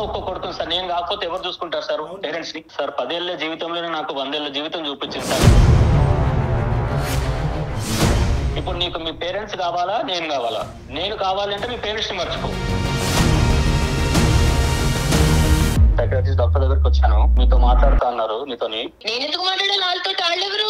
ఒక్క కొడుకుని సార్ నేను కాకపోతే ఎవరు చూసుకుంటారు సార్ పేరెంట్స్ ని సార్ పదేళ్ల జీవితంలోనే నాకు వందేళ్ల జీవితం చూపించింది సార్ ఇప్పుడు నీకు మీ పేరెంట్స్ కావాలా నేను కావాలా నేను కావాలంటే మీ పేరెంట్స్ ని మర్చిపో సైకాట్రిస్ట్ డాక్టర్ దగ్గరికి వచ్చాను మీతో మాట్లాడుతా అన్నారు మీతోని నేను ఎందుకు మాట్లాడాలి వాళ్ళతో వాళ్ళెవరు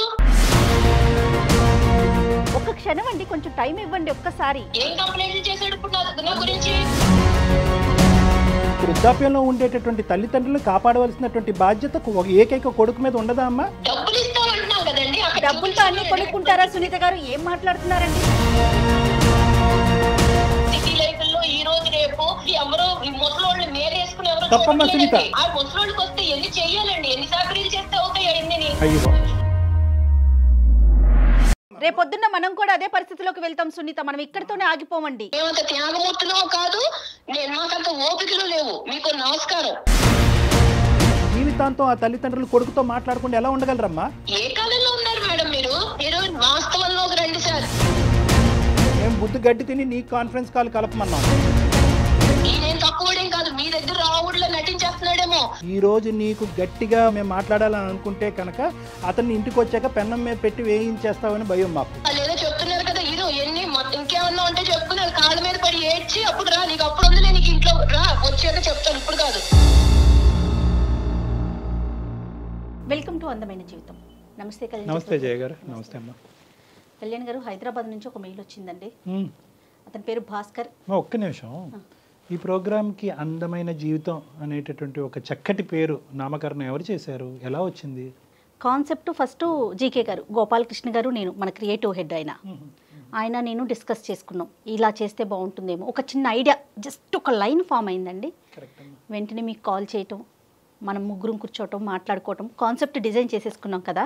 ఒక్క క్షణం అండి కొంచెం టైం ఇవ్వండి ఒక్కసారి ఏం కంప్లైంట్ చేశాడు ఇప్పుడు నా నా గురించి వృద్ధాప్యంలో ఉండేటటువంటి తల్లిదండ్రులను కాపాడవలసినటువంటి బాధ్యత ఒక ఏకైక కొడుకు మీద ఉండదా అమ్మా డబ్బులు ఇస్తామంటున్నావు కదండి అక్కడ డబ్బులతో అన్ని కొనుక్కుంటారా సునీత గారు ఏం మాట్లాడుతున్నారండి సిటీ లైఫ్ లో ఈ రోజు రేపు ఎవరో ఈ ముసలోళ్ళు మేరేసుకుని ఎవరో తప్పమ్మా సునీత. చూడట్లేదండి. ఆ ముసలోళ్ళకి వస్తే ఎన్ని చెయ్యాలండి ఎన్ని సాకరీలు చేస్తే అవుతాయి అన్ని అయ్యో రేపొద్దున్న మనం కూడా అదే పరిస్థితిలోకి వెళ్తాం సునీత మనం ఇక్కడితోనే ఆగిపోమండి మేమంత త్యాగమూర్తులు కాదు నేను మాకంత ఓపికలు లేవు మీకు నమస్కారం జీవితాంతం ఆ తల్లిదండ్రులు కొడుకుతో మాట్లాడకుండా ఎలా ఉండగలరమ్మా ఏ కాలంలో ఉన్నారు మేడం మీరు మీరు వాస్తవంలోకి రండి సార్ మేము బుద్ధి గడ్డి తిని నీ కాన్ఫరెన్స్ కాల్ కలపమన్నాం ఈయనేం తక్కువడేం కాదు మీ దగ్గర రావుడిలో నటించేస్తున్నాడేమో ఈ రోజు నీకు గట్టిగా మేము మాట్లాడాలని అనుకుంటే కనుక అతన్ని ఇంటికి వచ్చాక పెన్నం మీద పెట్టి వేయించేస్తామని భయం మాకు వాళ్ళు ఏదో చెప్తున్నారు కదా ఇదో ఎన్ని మొత్తం ఇంకేమన్నా ఉంటే చెప్పుకున్నారు కాళ్ళ మీద పడి ఏడ్చి అప్పుడు రా నీకు అప్పుడు ఉంది నీకు ఇంట్లో రా వచ్చాక చెప్తాను ఇప్పుడు కాదు వెల్కమ్ టు అందమైన జీవితం నమస్తే కళ్యాణ్ నమస్తే జయ గారు నమస్తే అమ్మా కళ్యాణ్ గారు హైదరాబాద్ నుంచి ఒక మెయిల్ వచ్చిందండి ఉమ్. అతని పేరు భాస్కర్ అమ్మా, ఒక్క నిమిషం ఈ ప్రోగ్రామ్కి అందమైన జీవితం అనేటటువంటి ఒక చక్కటి పేరు నామకరణం ఎవరు చేశారు ఎలా వచ్చింది కాన్సెప్ట్ ఫస్ట్ జీకే గారు గోపాలకృష్ణ గారు నేను మన క్రియేటివ్ హెడ్ ఆయన ఆయన నేను డిస్కస్ చేసుకున్నాం ఇలా చేస్తే బాగుంటుందేమో ఒక చిన్న ఐడియా జస్ట్ ఒక లైన్ ఫామ్ అయిందండి కరెక్ట్ అమ్మా వెంటనే మీకు కాల్ చేయటం మనం ముగ్గురం కూర్చోవటం మాట్లాడుకోవటం కాన్సెప్ట్ డిజైన్ చేసేసుకున్నాం కదా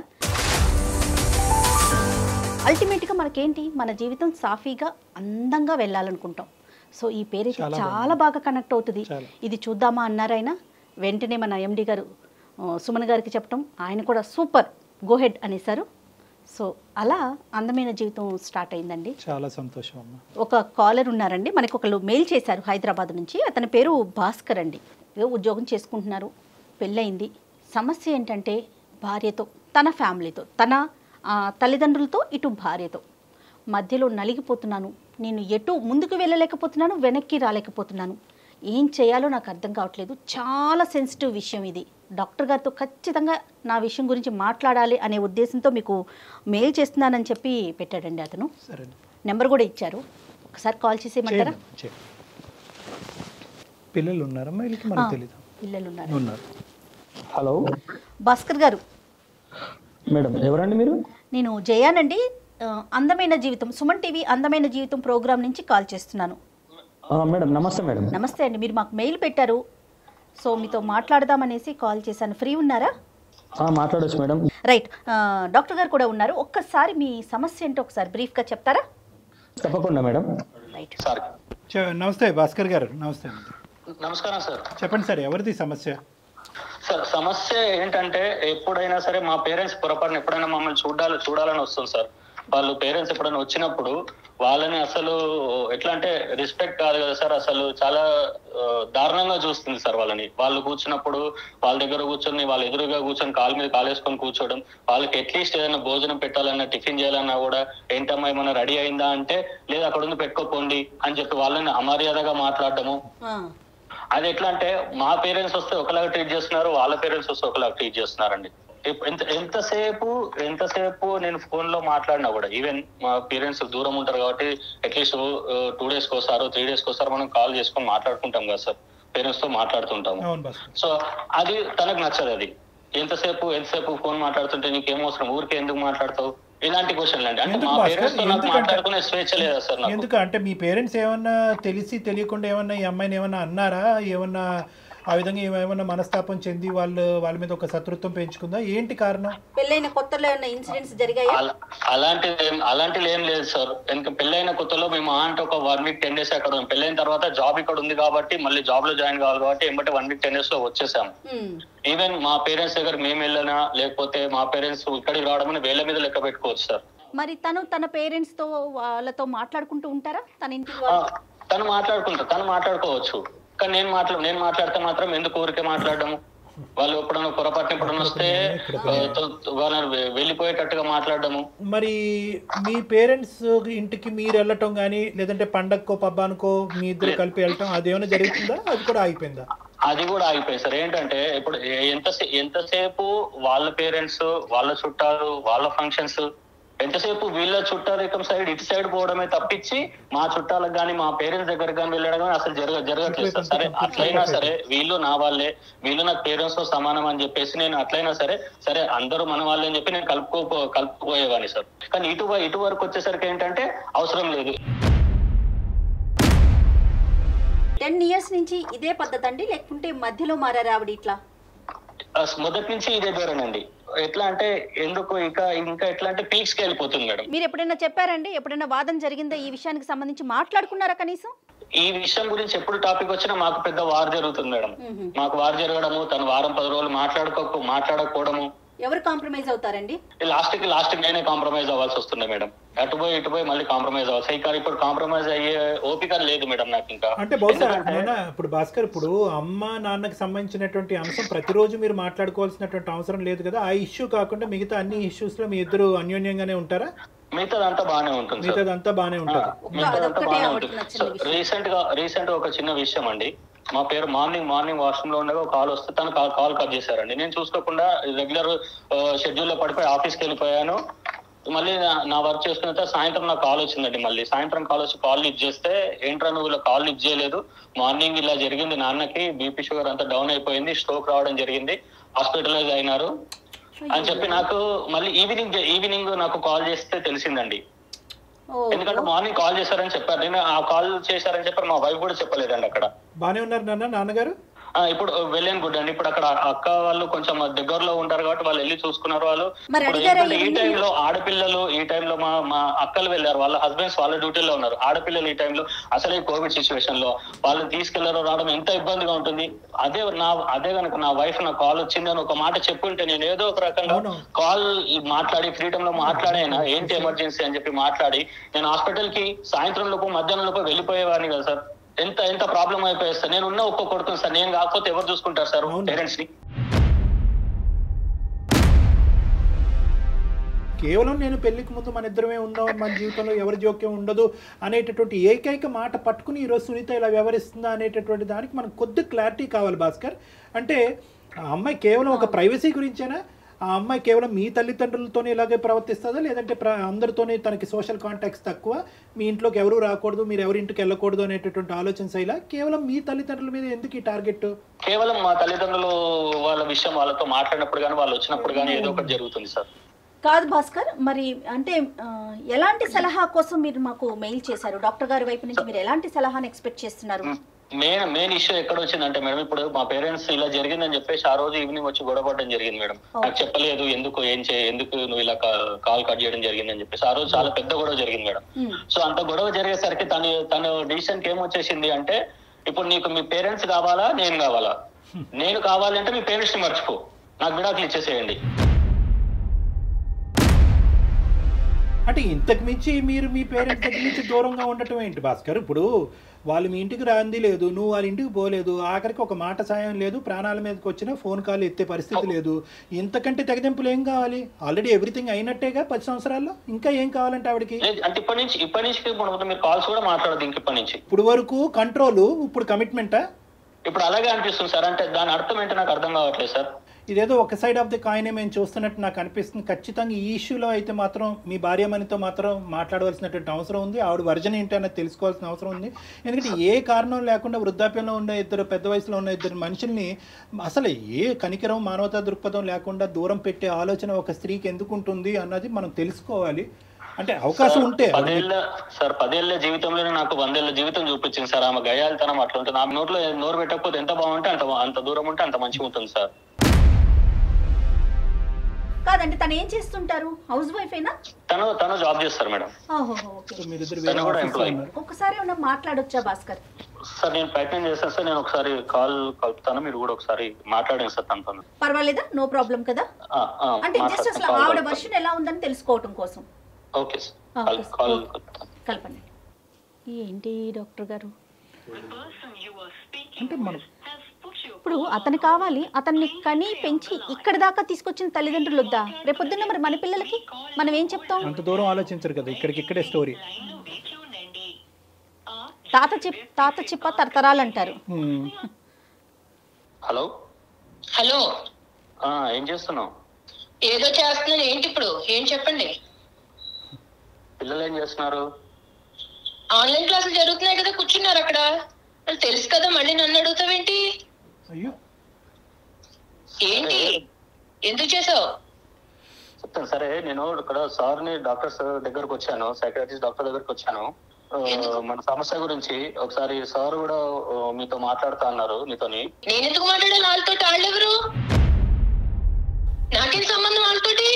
అల్టిమేట్గా మనకేంటి మన జీవితం సాఫీగా అందంగా వెళ్ళాలనుకుంటాం సో ఈ పేరు అయితే చాలా చాలా బాగా కనెక్ట్ అవుతుంది చాలా. ఇది చూద్దామా అన్నారైనా వెంటనే మన ఎండి గారు ఆ, సుమన్ గారికి చెప్పడం ఆయన కూడా సూపర్ గో హెడ్ అనేసారు సో అలా అందమైన జీవితం స్టార్ట్ అయిందండి చాలా సంతోషం అమ్మా ఒక కాలర్ ఉన్నారండి మనకి ఒకళ్ళు మెయిల్ చేశారు హైదరాబాద్ నుంచి అతని పేరు భాస్కర్ అండి ఏదో ఉద్యోగం చేసుకుంటున్నారు పెళ్ళయింది సమస్య ఏంటంటే భార్యతో తన ఫ్యామిలీతో తన ఆ, తల్లిదండ్రులతో ఇటు భార్యతో మధ్యలో నలిగిపోతున్నాను నేను ఎటు ముందుకు వెళ్ళలేకపోతున్నాను వెనక్కి రాలేకపోతున్నాను ఏం చేయాలో నాకు అర్థం కావట్లేదు చాలా సెన్సిటివ్ విషయం ఇది డాక్టర్ గారితో ఖచ్చితంగా నా విషయం గురించి మాట్లాడాలి అనే ఉద్దేశంతో మీకు మెయిల్ చేస్తున్నానని చెప్పి పెట్టాడండి అతను సరే నెంబర్ కూడా ఇచ్చారు ఒకసారి కాల్ చేసేయమంటారా చేయండి, చేయండి. పిల్లలు ఉన్నారమ్మా వీళ్ళకి మనకు ఆ, తెలీదు పిల్లలు ఉన్నారు ఉన్నారు హలో భాస్కర్ గారు మేడం ఎవరండి మీరు నేను జయానండి ఆ, అందమైన జీవితం సుమన్ టీవీ అందమైన జీవితం ప్రోగ్రామ్ నుంచి కాల్ చేస్తున్నాను ఆ, మేడం నమస్తే మేడం నమస్తే అండి మీరు మాకు మెయిల్ పెట్టారు సో మీతో మాట్లాడదామనేసి కాల్ చేశాను ఫ్రీ ఉన్నారా ఆ, మాట్లాడొచ్చు మేడం రైట్ ఆ, డాక్టర్ గారు కూడా ఉన్నారు ఒక్కసారి మీ సమస్య ఏంటో ఒకసారి బ్రీఫ్గా చెప్తారా తప్పకుండా మేడం రైట్ సార్ చె- నమస్తే భాస్కర్ గారు నమస్తే అండి నమస్కారం సార్ చెప్పండి సార్ ఎవరిది సమస్య సార్ సమస్య ఏంటంటే ఎప్పుడైనా సరే మా పేరెంట్స్ పొరపాటున ఎప్పుడైనా మమ్మల్ని చూడాలి చూడాలని వస్తుంది సార్ వాళ్ళు పేరెంట్స్ ఎప్పుడైనా వచ్చినప్పుడు వాళ్ళని అసలు ఎట్లా అంటే రెస్పెక్ట్ కాదు కదా సార్ అసలు చాలా ఆ, దారుణంగా చూస్తుంది సార్ వాళ్ళని వాళ్ళు కూర్చున్నప్పుడు వాళ్ళ దగ్గర కూర్చొని వాళ్ళ ఎదురుగా కూర్చొని కాలు మీద కాలు వేసుకొని కూర్చోవడం వాళ్ళకి అట్లీస్ట్ ఏదైనా భోజనం పెట్టాలన్నా టిఫిన్ చేయాలన్నా కూడా ఏంటమ్మా ఏమన్నా రెడీ అయిందా అంటే లేదు అక్కడ ఉంది పెట్టుకోపోండి అని చెప్పి వాళ్ళని అమర్యాదగా మాట్లాడటము అది ఎట్లా అంటే మా పేరెంట్స్ వస్తే ఒకలాగా ట్రీట్ చేస్తున్నారు వాళ్ళ పేరెంట్స్ వస్తే ఒకలాగా ట్రీట్ చేస్తున్నారండి ఎప్- ఎంత ఎంతసేపు ఎంతసేపు నేను ఫోన్ లో మాట్లాడినా కూడా ఈవెన్ మా పేరెంట్స్ దూరం ఉంటారు కాబట్టి అట్లీస్ట్ టూ డేస్ కోసారో త్రీ డేస్ కోసారో మనం కాల్ చేసుకొని మాట్లాడుకుంటాం కదా సార్ పేరెంట్స్ తో మాట్లాడుతుంటాము అవును భాస్కర్ సో అది తనకు నచ్చదు అది ఎంతసేపు ఎంతసేపు ఫోన్ మాట్లాడుతుంటే నీకేం అవసరం ఊరికే ఎందుకు మాట్లాడతావు ఇలాంటి క్వశ్చన్లు అండి అంటే ఎందుకు మా భాస్కర్? పేరెంట్స్ తో నాకు ఎందుకంటే- మాట్లాడుకునే స్వేచ్ఛ లేదా సార్ నాకు ఎందుకు అంటే మీ పేరెంట్స్ ఏమన్నా తెలిసి తెలియకుండా ఏమన్నా ఈ అమ్మాయిని ఏమన్నా అన్నారా ఏమన్నా ఆ విధంగా ఈమె ఏమన్నా మనస్తాపం చెంది వాళ్ళు వాళ్ళ మీద ఒక శత్రుత్వం పెంచుకుందా ఏంటి కారణం పెళ్ళైన కొత్తలో ఏమైనా ఇన్సిడెంట్స్ జరిగాయా అలా- అలాంటిది ఏం అలాంటిది ఏం లేదు సార్ ఎందుకంటే పెళ్ళైన కొత్తలో మేము ఆ అంటే ఒక వన్ వీక్ టెన్ డేస్ అక్కడ ఉన్నాం పెళ్ళైన తర్వాత జాబ్ ఇక్కడ ఉంది కాబట్టి మళ్ళీ జాబ్ లో జాయిన్ కావాలి కాబట్టి ఎంబటి వన్ వీక్ టెన్ డేస్ లో వచ్చేసాం ఈవెన్ మా పేరెంట్స్ దగ్గర మేము వెళ్ళినా లేకపోతే మా పేరెంట్స్ ఇక్కడికి రావడం అని వేళ్ళ మీద లెక్క పెట్టుకోవచ్చు సార్ మరి తను తన పేరెంట్స్ తో వాళ్ళతో మాట్లాడుకుంటూ ఉంటారా తన ఇంటికి ఆ, వాళ్ళు తను మాట్లాడుకుంటా తను మాట్లాడుకోవచ్చు కానీ నేను మాట్లా నేను మాట్లాడితే మాత్రం ఎందుకు ఊరికే మాట్లాడడము వాళ్ళు ఎప్పుడైనా పొరపాటున ఎప్పుడైనా వస్తే ఆ, తో- వాళ్ళని వె- వెళ్ళిపోయేటట్టుగా మాట్లాడడము మరి మీ పేరెంట్స్ ఇంటికి మీరు వెళ్ళటం కానీ లేదంటే పండగకో పబ్బానికో మీ ఇద్దరు కలిపి వెళ్ళటం అదేమైనా జరుగుతుందా అది కూడా ఆగిపోయిందా అది కూడా ఆగిపోయింది సార్ ఏంటంటే ఇప్పుడు ఎంత ఎంతసేపు వాళ్ళ పేరెంట్స్ వాళ్ళ చుట్టాలు వాళ్ళ ఫంక్షన్స్ ఎంతసేపు వీళ్ళ చుట్టారికం సైడ్ ఇటు సైడ్ పోవడమే తప్పించి మా చుట్టాలకు కానీ మా పేరెంట్స్ దగ్గర కానీ వెళ్ళడం కానీ అసలు జరగ జరగట్లేదు సార్ సరే అట్లయినా సరే వీళ్ళు నా వాళ్ళే వీళ్ళు నాకు పేరెంట్స్ తో సమానం అని చెప్పేసి నేను అట్లయినా సరే సరే అందరూ మన వాళ్ళే అని చెప్పి నేను కలుపుకో కలుపుకోయేవాడిని సార్ కానీ ఇటు ఇటు వరకు వచ్చేసరికి ఏంటంటే అవసరం లేదు టెన్ ఇయర్స్ నుంచి ఇదే పద్ధతి అండి లేకుంటే మధ్యలో మారారా ఆవిడ ఇట్లా అసలు మొదటి నుంచి ఇదే ధోరణండి ఎట్లా అంటే ఎందుకు ఇంకా ఇంకా ఎట్లా అంటే పీక్స్ కి వెళ్ళిపోతుంది మేడం మీరు ఎప్పుడైనా చెప్పారండి ఎప్పుడైనా వాదన జరిగిందా ఈ విషయానికి సంబంధించి మాట్లాడుకున్నారా కనీసం ఈ విషయం గురించి ఎప్పుడు టాపిక్ వచ్చినా మాకు పెద్ద వార్ జరుగుతుంది మేడం మాకు వార్ జరగడము తను వారం పది రోజులు మాట్లాడుకోక మాట్లాడకపోవడము ఎవరు కాంప్రమైజ్ అవుతారండి లాస్ట్ కి లాస్ట్ కి నేనే కాంప్రమైజ్ అవ్వాల్సి వస్తుంది మేడం అటు పోయి ఇటు పోయి మళ్ళీ కాంప్రమైజ్ అవ్వాలి ఇంకా ఇప్పుడు కాంప్రమైజ్ అయ్యే ఓపిక లేదు మేడం నాకు ఇంకా అంటే బహుశా ఎందుకంటే- నాన్న ఇప్పుడు భాస్కర్ ఇప్పుడు అమ్మ నాన్నకి సంబంధించినటువంటి అంశం ప్రతిరోజు మీరు మాట్లాడుకోవాల్సినటువంటి అవసరం లేదు కదా ఆ ఇష్యూ కాకుండా మిగతా అన్ని ఇష్యూస్ లో మీ ఇద్దరు అన్యోన్యంగానే ఉంటారా మిగతాదంతా బాగానే ఉంటుంది సార్ మిగతాదంతా బాగానే ఉంటుంది మిగతాదంతా అదొక్కటే బాగానే ఆవిడకి ఉంటుంది నచ్చని విషయం. రీసెంట్ గా రీసెంట్ గా ఒక చిన్న విషయం అండి మా పేరు మార్నింగ్ మార్నింగ్ వాష్రూమ్ లో ఉండగా కాల్ వస్తే తను కాల్ కట్ చేశారండి నేను చూసుకోకుండా రెగ్యులర్ షెడ్యూల్ లో పడిపోయి ఆఫీస్కి వెళ్ళిపోయాను మళ్ళీ నా- నా వర్క్ చేసుకున్న తర్వాత సాయంత్రం నాకు కాల్ వచ్చిందండి మళ్ళీ సాయంత్రం కాల్ వచ్చి కాల్ లిఫ్ట్ చేస్తే ఏంట్రా నువ్వు ఇలా కాల్ లిఫ్ట్ చేయలేదు మార్నింగ్ ఇలా జరిగింది నాన్నకి బీపీ షుగర్ అంతా డౌన్ అయిపోయింది స్ట్రోక్ రావడం జరిగింది హాస్పిటలైజ్ అయినారు అని చెప్పి నాకు మళ్ళీ ఈవినింగ్ ఈవినింగ్ నాకు కాల్ చేస్తే తెలిసిందండి ఓ ఎందుకంటే మార్నింగ్ కాల్ చేశారని చెప్పారు నేను ఆ కాల్ చేశారని చెప్పారు మా వైఫ్ కూడా చెప్పలేదండి అక్కడ బాగానే ఉన్నారు నాన్న నాన్నగారు ఆ, ఇప్పుడు వెళ్ళాను గుడ్ అండి ఇప్పుడు అక్కడ అక్క వాళ్ళు కొంచెం దగ్గరలో ఉంటారు కాబట్టి వాళ్ళు వెళ్ళి చూసుకున్నారు వాళ్ళు మరి ఇప్పుడు అడిగారా ఏంటంటే ఈ ఇవన్నీ? టైంలో ఆడపిల్లలు ఈ టైంలో మా మా అక్కలు వెళ్ళారు వాళ్ళ హస్బెండ్స్ వాళ్ళ డ్యూటీలో ఉన్నారు ఆడపిల్లలు ఈ టైంలో అసలే కోవిడ్ సిచ్యువేషన్ లో వాళ్ళని తీసుకెళ్లరు రావడం ఎంత ఇబ్బందిగా ఉంటుంది అదే నా అదే కనుక నా వైఫ్ నా కాల్ వచ్చింది అని ఒక మాట చెప్పుంటే నేను ఏదో ఒక రకంగా అవును. కాల్ మాట్లాడి ఫ్రీడమ్ లో మాట్లాడైనా ఏంటి ఎమర్జెన్సీ అని చెప్పి మాట్లాడి నేను హాస్పిటల్ కి సాయంత్రం లోపు మధ్యాహ్నం లోపు వెళ్ళిపోయేవాడిని కదా సార్ ఎంత ఎంత ప్రాబ్లం అయిపోయింది సార్ నేను ఉన్న ఒక్క కొడుకుని సార్ నేను కాకపోతే ఎవరు చూసుకుంటారు సార్ అవును. పేరెంట్స్ ని కేవలం నేను పెళ్లికి ముందు మన ఇద్దరమే ఉందాం మన జీవితంలో ఎవరి జోక్యం ఉండదు అనేటటువంటి ఏకైక మాట పట్టుకుని ఈరోజు సునీత ఇలా వ్యవహరిస్తుందా అనేటటువంటి దానికి మనకు కొద్ది క్లారిటీ కావాలి భాస్కర్ అంటే ఆ అమ్మాయి కేవలం ఒక ప్రైవసీ గురించేనా ఆ అమ్మాయి కేవలం మీ తల్లిదండ్రులతోనే ఇలాగే ప్రవర్తిస్తుందా లేదంటే ప్ర అందరితోనే తనకి సోషల్ కాంటాక్ట్స్ తక్కువ మీ ఇంట్లోకి ఎవరు రాకూడదు మీరు ఎవరి ఇంటికి వెళ్ళకూడదు అనేటటువంటి ఆలోచన శైలా కేవలం మీ తల్లిదండ్రుల మీద ఎందుకు ఈ టార్గెట్ కేవలం మా తల్లిదండ్రులు వాళ్ళ విషయం వాళ్ళతో మాట్లాడినప్పుడు కానీ వాళ్ళు వచ్చినప్పుడు కానీ ఏదో ఒకటి జరుగుతుంది సార్ కాదు భాస్కర్ మరి అంటే ఆ, ఎలాంటి సలహా కోసం మీరు మాకు మెయిల్ చేశారు డాక్టర్ గారి వైపు నుంచి మీరు ఎలాంటి సలహాను ఎక్స్పెక్ట్ చేస్తున్నారు మెయిన్ మెయిన్ ఇష్యూ ఎక్కడ వచ్చిందంటే మేడం ఇప్పుడు మా పేరెంట్స్ ఇలా జరిగిందని చెప్పేసి ఆ రోజు ఈవినింగ్ వచ్చి గొడవపడడం జరిగింది మేడం నాకు చెప్పలేదు ఎందుకు ఏం చే ఎందుకు నువ్వు ఇలా కాల్ కట్ చేయడం జరిగిందని చెప్పేసి ఆ రోజు చాలా పెద్ద గొడవ జరిగింది మేడం Hmm. సో అంత గొడవ జరిగేసరికి తను తను డిసిషన్ కి ఏమొచ్చేసింది అంటే ఇప్పుడు నీకు మీ పేరెంట్స్ కావాలా నేను కావాలా నేను కావాలంటే మీ పేరెంట్స్ ని మర్చిపో నాకు విడాకులు ఇచ్చేసేయండి అంటే ఇంతకు మించి మీరు మీ పేరెంట్స్ దగ్గర నుంచి దూరంగా ఉండటం ఏంటి భాస్కర్ ఇప్పుడు వాళ్ళు మీ ఇంటికి రాంది లేదు నువ్వు వాళ్ళ ఇంటికి పోలేదు ఆఖరికి ఒక మాట సాయం లేదు ప్రాణాల మీదకి వచ్చినా ఫోన్ కాల్ ఎత్తే పరిస్థితి లేదు ఇంతకంటే తెగదెంపులు ఏం కావాలి ఆల్రెడీ ఎవ్రీథింగ్ అయినట్టేగా పది సంవత్సరాల్లో ఇంకా ఏం కావాలంటే ఆవిడకి లేదు, అంటే ఇప్పటి నుంచి ఇప్పటి నుంచి మనం మీరు కాల్స్ కూడా మాట్లాడదు ఇంక ఇప్పటి నుంచి ఇప్పుడు వరకు కంట్రోల్ ఇప్పుడు కమిట్మెంటా ఇప్పుడు అలాగే అనిపిస్తుంది సార్ అంటే దాని అర్థం ఏంటో నాకు అర్థం కావట్లేదు సార్ ఇదేదో ఒక సైడ్ ఆఫ్ ది కాయిన్ మేము చూస్తున్నట్టు నాకు అనిపిస్తుంది ఖచ్చితంగా ఈ ఇష్యూలో అయితే మాత్రం మీ భార్యమణితో మాత్రం మాట్లాడవలసినటువంటి అవసరం ఉంది ఆవిడ వర్జన్ ఏంటి అన్నది తెలుసుకోవాల్సిన అవసరం ఉంది ఎందుకంటే ఏ కారణం లేకుండా వృద్ధాప్యంలో ఉన్న ఇద్దరు పెద్ద వయసులో ఉన్న ఇద్దరు మనుషుల్ని అసలు ఏ కనికరం మానవతా దృక్పథం లేకుండా దూరం పెట్టే ఆలోచన ఒక స్త్రీకి ఎందుకు ఉంటుంది అన్నది మనం తెలుసుకోవాలి అంటే అవకాశం ఉంటే పదేళ్ల సార్ పదేళ్ల జీవితంలోనే నాకు వందేళ్ల జీవితం చూపించింది సార్ ఆమె గయాలితనం అట్లా ఉంటుంది ఆమె నోట్లో నోరు పెట్టకపోతే ఎంత బాగుంటే అంత అంత దూరం ఉంటే అంత మంచిగా ఉంటుంది సార్ కాదంటే తను ఏం చేస్తుంటారు హౌస్ వైఫ్ అయినా తను తను జాబ్ చేస్తారు మేడం ఓహో ఓకే మీరిద్దరు తను వేరే కూడా ఆఫీస్లో employee. ఉన్నారు ఒక్కసారి ఏమన్నా మాట్లాడొచ్చా భాస్కర్ సార్ నేను ప్రయత్నం చేస్తాను సార్ నేను ఒకసారి కాల్ కలుపుతాను మీరు కూడా ఒకసారి మాట్లాడండి సార్ తనతో పర్వాలేదా నో ప్రాబ్లం కదా ఆ, ఆ, అంటే జస్ట్ మాట్లాడతాను. అసలు కాల్ ఆవిడ కలుపుతాను. వర్షన్ ఎలా ఉందని తెలుసుకోవటం కోసం ఓకే సార్ ఆ, call okay. Call okay. Kalpana ఏంటి డాక్టర్ గారు The person you are speaking అంటే మనం ఇప్పుడు అతను కావాలి అతన్ని కని పెంచి ఇక్కడ దాకా తీసుకొచ్చిన తల్లిదండ్రులు వద్దా రేపొద్దున్న మరి మన పిల్లలకి మనం ఏం చెప్తాం అంత దూరం ఆలోచించరు కదా ఇక్కడికి ఇక్కడే స్టోరీ తాత చిప్ తాత చిప్ప తరతరాలు అంటారు హలో హలో ఆ, ఏం చేస్తున్నావు ఏదో చేస్తున్నాను ఏంటి ఇప్పుడు ఏం చెప్పండి పిల్లలు ఏం చేస్తున్నారు ఆన్లైన్ క్లాసులు జరుగుతున్నాయి కదా కూర్చున్నారు అక్కడ వాళ్ళు తెలుసు కదా మళ్ళీ నన్ను అడుగుతావేంటి అయ్యో ఏంటి ఎందుకు చేసావు చెప్తాను సరే నేను ఇక్కడ సార్ని డాక్టర్స్ దగ్గరకు వచ్చాను సైకాట్రిస్ట్ డాక్టర్ దగ్గరకు వచ్చాను ఆ, మన సమస్య గురించి ఒకసారి సార్ కూడా ఆ, మీతో మాట్లాడుతా అన్నారు మీతోని నేను ఎందుకు మాట్లాడాలి వాళ్ళతో వాళ్ళెవరు నాకేం సంబంధం వాళ్ళతోటి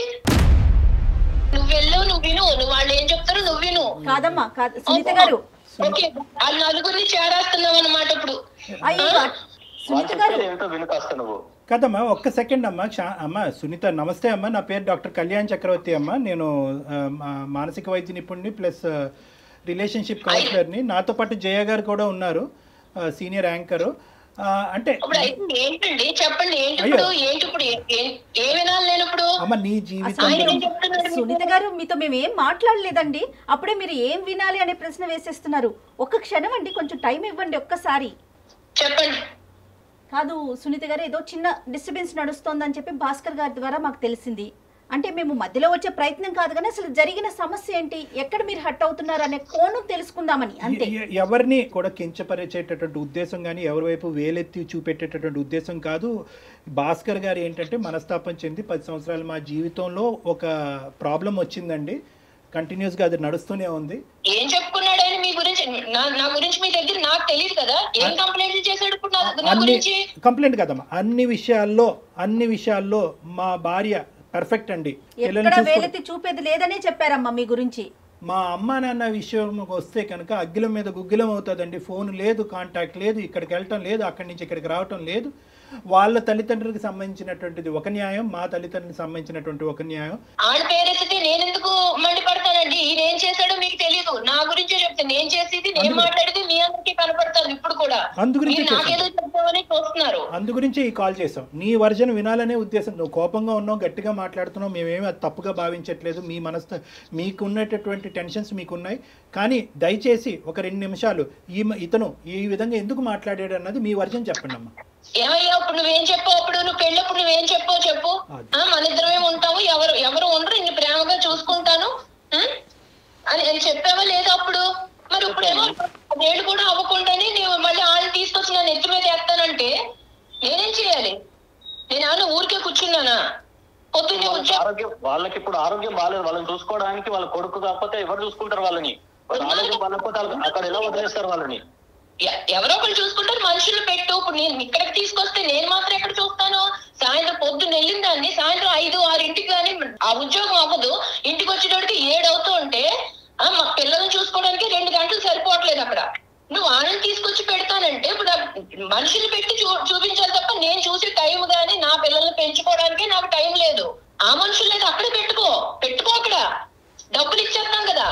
నువ్వు వెళ్ళు నువ్వు విను నువ్వు వాళ్ళు ఏం చెప్తారో నువ్వు విను కాదమ్మా కాదు సునీత గారు ఓకే వాళ్ళ నలుగురిని చేరేస్తున్నావు అన్నమాట ఇప్పుడు అయ్యో వాళ్ళు సునీత గారు చెప్పేది ఏంటో వినుకాస్త నువ్వు కదమ్మా ఒక్క సెకండ్ అమ్మా క్షా- అమ్మ సునీత నమస్తే అమ్మ నా పేరు డాక్టర్ కళ్యాణ్ చక్రవర్తి అమ్మ నేను ఆ, మా- మానసిక వైద్య నిపుణుని ప్లస్ రిలేషన్షిప్ కౌన్సిలర్ని నాతో పాటు జయ గారు కూడా ఉన్నారు ఆ, సీనియర్ యాంకరు ఆ, అంటే ఇప్పుడు అయితే ఏంటండి చెప్పండి ఏంటి ఇప్పుడు ఏంటి ఇప్పుడు ఏ- ఏ- ఏ వినాలి నేను ఇప్పుడు అమ్మ నీ జీవితం ఆయన ఏం చెప్తున్నాడు మీకు? సునీత గారు మీతో మేము ఏం మాట్లాడలేదండి అప్పుడే మీరు ఏం వినాలి అనే ప్రశ్న వేసేస్తున్నారు ఒక్క క్షణం అండి కొంచెం టైం ఇవ్వండి ఒక్కసారి చెప్పండి కాదు సునీత గారు ఏదో చిన్న డిస్టర్బెన్స్ నడుస్తోందని చెప్పి భాస్కర్ గారి ద్వారా మాకు తెలిసింది అంటే మేము మధ్యలో వచ్చే ప్రయత్నం కాదు కానీ అసలు జరిగిన సమస్య ఏంటి ఎక్కడ మీరు హట్ అవుతున్నారు అనే కోణం తెలుసుకుందామని అంతే ఎ- ఎవరిని కూడా కించపరిచేటటువంటి ఉద్దేశం కానీ ఎవరి వైపు వేలెత్తి చూపెట్టేటటువంటి ఉద్దేశం కాదు భాస్కర్ గారు ఏంటంటే మనస్తాపం చెంది పది సంవత్సరాలు మా జీవితంలో ఒక ప్రాబ్లం వచ్చిందండి కంటిన్యూస్గా అది నడుస్తూనే ఉంది ఏం చెప్పుకున్నాడు ఆయన మీ గురించి నా నా గురించి మీ దగ్గర నాకు తెలియదు కదా ఏం కంప్లైంట్ చేశాడు ఇప్పుడు నా నా అన్ని గురించి కంప్లైంట్ కదమ్మా అన్ని విషయాల్లో అన్ని విషయాల్లో మా భార్య పర్ఫెక్ట్ అండి పిల్లల్ని ఎక్కడ చూసుకో వేలెత్తి చూపేది లేదనే చెప్పారమ్మా మీ గురించి మా అమ్మ నాన్న విషయం వస్తే కనుక అగ్గిలం మీద గుగ్గిలం అవుతుందండి ఫోన్ లేదు కాంటాక్ట్ లేదు ఇక్కడికి వెళ్ళటం లేదు అక్కడి నుంచి ఇక్కడికి రావటం లేదు వాళ్ళ తల్లిదండ్రులకు సంబంధించినటువంటిది ఒక న్యాయం మా తల్లిదండ్రులకు సంబంధించినటువంటి ఒక న్యాయం ఆడ పేరెత్తితే నేను ఎందుకు మండిపడతానండి ఈయన ఏం చేశాడో మీకు తెలియదు నా గురించే చెప్తే నేను చేసేది నేను మాట్లాడేది మీ అందరికీ కనపడతాను ఇప్పుడు కూడా అందు గురించే మీరు నాకేదో చెప్తామని చూస్తున్నారు అందు గురించే ఈ కాల్ చేసాం నీ వర్జన్ వినాలనే ఉద్దేశం నువ్వు కోపంగా ఉన్నావు గట్టిగా మాట్లాడుతున్నావు మేమేమి అది తప్పుగా భావించట్లేదు మీ మనసు మీకున్నటువంటి టెన్షన్స్ మీకున్నాయి కానీ దయచేసి ఒక రెండు నిమిషాలు ఈ మ- ఇతను ఈ విధంగా ఎందుకు మాట్లాడాడు అన్నది మీ వర్జన్ చెప్పండి అమ్మా ఏమయ్యా ఇప్పుడు నువ్వేం చెప్పావు అప్పుడు నువ్వు పెళ్ళప్పుడు నువ్వేం చెప్పావు చెప్పు అది. ఆ, మన ఇద్దరమే ఉంటాము ఎవరు ఎవరు ఉండరు ఇన్ని ప్రేమగా చూసుకుంటాను ఉం? అని అని చెప్పావా లేదా అప్పుడు మరి ఇప్పుడేమో ఏళ్ళు కూడా అవ్వకుండానే నీవు మళ్ళీ వాళ్ళని తీసుకొచ్చి నన్ను ఎత్తి మీద వేస్తానంటే నేనేం చేయాలి నేను ఏమన్నా ఊరికే కూర్చున్నానా పొద్దున్నే వాళ్ళకి ఉద్యోగం ఆరోగ్యం వాళ్ళకి ఇప్పుడు ఆరోగ్యం బాగాలేదు వాళ్ళని చూసుకోవడానికి వాళ్ళ కొడుకు కాకపోతే ఎవరు చూసుకుంటారు వాళ్ళని వాళ్ళ ఆరోగ్యం బాగాలేకపోతే వాళ్ళ- అక్కడ ఎలా వదిలేస్తారు వాళ్ళని ఎ- ఎవరో ఒకరు చూసుకుంటారు మనుషులు పెట్టు ఇప్పుడు నేను ఇక్కడికి తీసుకొస్తే నేను మాత్రం ఎక్కడ చూస్తాను సాయంత్రం పొద్దున్న వెళ్ళిన దాన్ని సాయంత్రం ఐదు ఆరింటికి కానీ ఆ ఉద్యోగం అవ్వదు ఇంటికి వచ్చేటోడికి ఏడు అవుతూ ఉంటే ఆ, మా పిల్లల్ని చూసుకోవడానికి రెండు గంటలు సరిపోవట్లేదు అక్కడ నువ్వు వాళ్ళని తీసుకొచ్చి పెడతానంటే ఇప్పుడు ఆ మనుషులు పెట్టి చూ చూపించాలి తప్ప నేను చూసే టైం గానీ నా పిల్లల్ని పెంచుకోవడానికి నాకు టైం లేదు ఆ మనుషులు లేదు అక్కడ పెట్టుకో పెట్టుకో అక్కడ డబ్బులు ఇచ్చేస్తాం కదా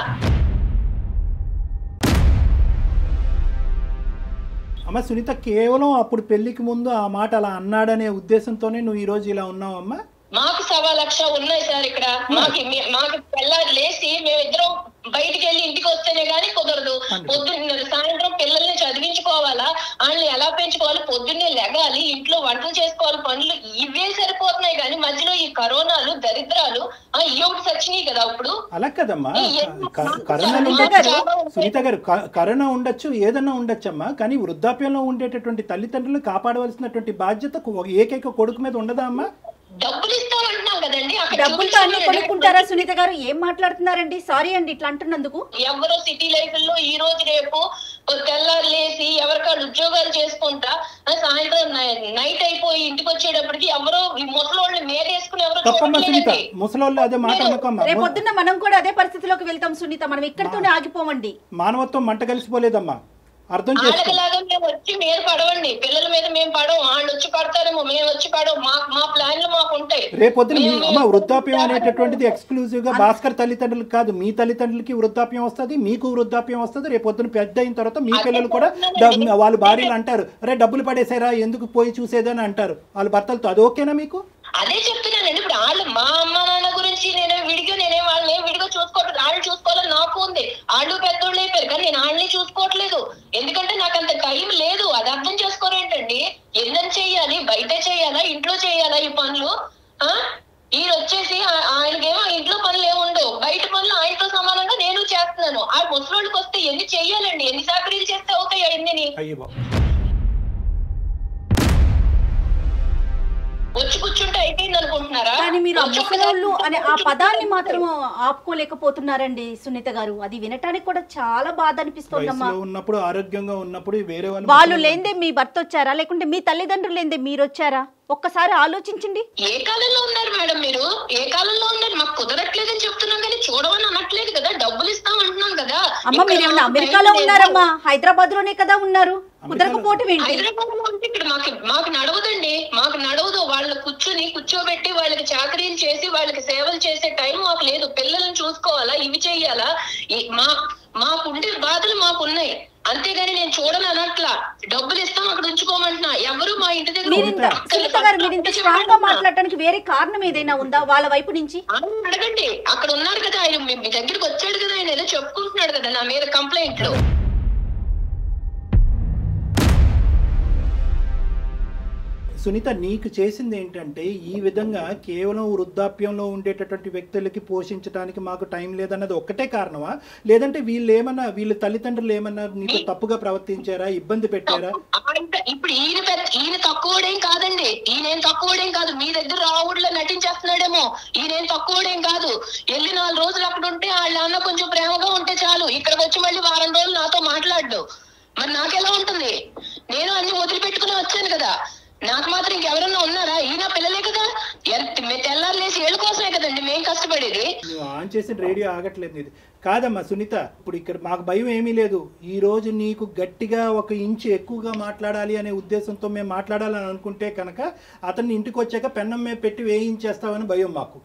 అమ్మ సునీత కేవలం అప్పుడు పెళ్లికి ముందు ఆ మాట అలా అన్నాడనే ఉద్దేశంతోనే నువ్వు ఈ రోజు ఇలా ఉన్నావమ్మా మాకు సవా లక్ష ఉన్నాయి సార్ ఇక్కడ మాకు మే- మాకు తెల్లారి లేచి మేమిద్దరం బయటికి వెళ్ళి ఇంటికి వస్తేనే గానీ కుదరదు పొద్దున్న సాయంత్రం పిల్లల్ని చదివించుకోవాలా వాళ్ళని ఎలా పెంచుకోవాలి పొద్దున్నే లెగాలి ఇంట్లో వంటలు చేసుకోవాలి పనులు ఇవే సరిపోతున్నాయి కానీ మధ్యలో ఈ కరోనాలు దరిద్రాలు ఆ ఈ ఒకటి సచ్చినాయి కదా ఇప్పుడు అలా కదమ్మా ఈ ఎన్నో క- మాటలు కరోనా చాలా ఉండొచ్చు చాలా ఉంటాయి. సునీత గారు క- కరోనా ఉండొచ్చు ఏదన్నా ఉండొచ్చమ్మా కానీ వృద్ధాప్యంలో ఉండేటటువంటి తల్లిదండ్రులు కాపాడవలసినటువంటి బాధ్యత ఒక ఏకైక కొడుకు మీద ఉండదా అమ్మా డబ్బులు ఇస్తామంటున్నాం కదండి అక్కడ డబ్బులతో అన్ని చూపించండి. కొనుక్కుంటారా సునీత గారు ఏం మాట్లాడుతున్నారండి సారీ అండి ఇట్లా అంటున్నందుకు ఎవరో సిటీ లైఫ్ లో ఈ రోజు రేపు తెల్లారు లేసి ఎవరికాళ్ళు ఉద్యోగాలు చేసుకుంటా ఆ సాయంత్రం నై- నైట్ అయిపోయి ఇంటికి వచ్చేటప్పటికి ఎవరో ఈ ముసలోళ్ళని మేరేసుకుని ఎవరో తప్పమ్మా సునీత చూడట్లేదండి ముసలోళ్ళు అదే మాట అనుకోమ్మా రేపొద్దున్న మనం కూడా అదే పరిస్థితిలోకి వెళ్తాం సునీత మనం ఇక్కడితోనే ఆగిపోమండి మానవత్వం మంట కలిసిపోలేదమ్మా అర్థం చేసుకో వాళ్ళకిలాగా మేము వచ్చి మీరు పడవండి పిల్లల మీద మేము పడవం వాళ్ళు వచ్చి పడతారేమో మేము వచ్చి పడవం మా మా ప్లాన్లు మాకు ఉంటాయి రేపొద్దున మీ మేము- అమ్మ వృద్ధాప్యం అనేటటువంటిది ఎక్స్క్లూజివ్ గా భాస్కర్ తల్లిదండ్రులకు కాదు మీ తల్లిదండ్రులకి వృద్ధాప్యం వస్తుంది మీకు వృద్ధాప్యం వస్తుంది రేపొద్దున పెద్ద అయిన తర్వాత మీ పిల్లలు కూడా డ- వాళ్ళ భార్యలు అంటారు అరే డబ్బులు పడేసారా ఎందుకు పోయి చూసేదని అంటారు వాళ్ళ భర్తలతో అది ఓకేనా మీకు అదే చెప్తున్నానండి ఇప్పుడు వాళ్ళు మా అమ్మ నాన్న గురించి నేను విడిగా నేనే వాళ్ళని విడిగా చూసుకోవట్లేదు వాళ్ళు చూసుకోవాలని నాకు ఉంది వాళ్ళు పెద్దోళ్ళు అయిపోయారు కానీ నేను వాళ్ళని చూసుకోవట్లేదు ఎందుకంటే నాకు అంత టైం లేదు అది అర్థం చేసుకోరేంటండి ఎన్నని చెయ్యాలి బయట చేయాలా ఇంట్లో చేయాలా ఈ పనులు ఆ ఈయన వచ్చేసి ఆ- ఆయనకేమో ఇంట్లో పనులు ఏమి ఉండవు బయట పనులు ఆయనతో సమానంగా నేను చేస్తున్నాను ఆ ముసలోళ్ళకి వస్తే ఎన్ని చెయ్యాలండి ఎన్ని సాకరీలు చేస్తే అవుతాయి అన్ని అయ్యో బాబు వచ్చి కూర్చుంటే అయిపోయింది అనుకుంటున్నారా కానీ మీరు ఆ వచ్చి ముసలోళ్ళు అనే ఆ కూర్చుంటే పదాన్ని మాత్రం ఆపుకోలేకపోతున్నారండి సునీత గారు అది వినటానికి కూడా చాలా బాధ అనిపిస్తోందమ్మా వయసులో ఉన్నప్పుడు ఆరోగ్యంగా ఉన్నప్పుడు వేరే వాళ్ళు వాళ్ళు లేందే మీ భర్త వచ్చారా లేకుంటే మీ తల్లిదండ్రులు లేందే మీరు వచ్చారా ఒక్కసారి ఆలోచించండి ఏ కాలంలో ఉన్నారు మేడం మీరు ఏ కాలంలో ఉన్నారు మాకు కుదరట్లేదని చెప్తున్నాం కానీ చూడమని అనట్లేదు కదా డబ్బులు ఇస్తాం అంటున్నాం కదా అమ్మ మీరు ఏమన్నా అమెరికాలో ఉన్నారమ్మా హైదరాబాద్ లోనే కదా ఉన్నారు కుదరకపోవటం ఏంటి హైదరాబాద్ లో ఉంటే ఇక్కడ మాకు మాకు నడవదండి మాకు నడవదు వాళ్ళు కూర్చుని కూర్చోబెట్టి వాళ్ళకి చాకరీలు చేసి వాళ్ళకి సేవలు చేసే టైం మాకు లేదు పిల్లల్ని చూసుకోవాలా ఇవి చెయ్యాలా ఈ- మా మాకుండే బాధలు మాకు ఉన్నాయి అంతేగాని నేను చూడను అనట్లా డబ్బులు ఇస్తాం అక్కడ ఉంచుకోమంటున్నా ఎవరు మా ఇంటి దగ్గర మీరింత అక్కలు సునీత గారు మీరు ఇంత పక్కన స్ట్రాంగ్ గా మాట్లాడటానికి వేరే కారణం ఏదైనా ఉందా వాళ్ళ వైపు నుంచి ఆయన అడగండి అక్కడ ఉన్నారు కదా ఆయన మీ మీ దగ్గరికి వచ్చాడు కదా ఆయన ఏదో చెప్పుకుంటున్నాడు కదా నా మీద కంప్లైంట్లు సునీత నీకు చేసింది ఏంటంటే ఈ విధంగా కేవలం వృద్ధాప్యంలో ఉండేటటువంటి వ్యక్తులకి పోషించడానికి మాకు టైం లేదన్నది ఒక్కటే కారణమా లేదంటే వీళ్ళు ఏమన్నా వీళ్ళ తల్లిదండ్రులు ఏమన్నా నీతో తప్పుగా ప్రవర్తించారా ఇబ్బంది పెట్టారా ఆయన ఇప్పుడు ఈయన పెద్ద ఈయన తక్కువడేం కాదండి ఈయనేం తక్కువడేం కాదు మీ దగ్గర రావుడిలో నటించేస్తున్నాడేమో ఈయనేం తక్కువడేం కాదు వెళ్ళి నాలుగు రోజులు అక్కడ ఉంటే వాళ్ళ నాన్న కొంచెం ప్రేమగా ఉంటే చాలు ఇక్కడికి వచ్చి మళ్ళీ వారం రోజులు నాతో మాట్లాడు మరి నాకెలా ఉంటుంది నేను అన్ని వదిలిపెట్టుకుని వచ్చాను కదా నాకు మాత్రం ఇంకెవరన్నా ఉన్నారా ఈయన పిల్లలే కదా ఎంత- మే- తెల్లారు లేచి ఏళ్ళ కోసమే కదండి మేం కష్టపడేది నువ్వు ఆన్ చేసిన రేడియో ఆగట్లేదు ఇది కాదమ్మా సునీత ఇప్పుడు ఇక్కడ మాకు భయం ఏమీ లేదు ఈ రోజు నీకు గట్టిగా ఒక ఇంచు ఎక్కువగా మాట్లాడాలి అనే ఉద్దేశంతో మేము మాట్లాడాలని అనుకుంటే కనుక అతన్ని ఇంటికి వచ్చాక పెన్నం మీద పెట్టి వేయించేస్తామని భయం మాకు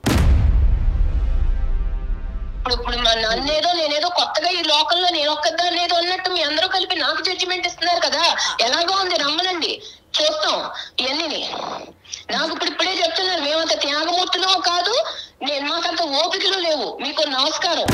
ఇప్పుడు ఇప్పుడు మా నన్నేదో నేనేదో కొత్తగా ఈ లోకంలో నేను ఒక్కదాన్ని ఏదో అన్నట్టు మీ అందరూ కలిపి నాకు జడ్జిమెంట్ ఇస్తున్నారు కదా ఎలాగో ఉంది రమ్మనండి చూస్తాం ఇవన్నీ నాకు ఇప్పుడు ఇప్పుడే చెప్తున్నారు మేమంత త్యాగమూర్తులో కాదు నేను మాకంత ఓపికలు లేవు మీకు నమస్కారం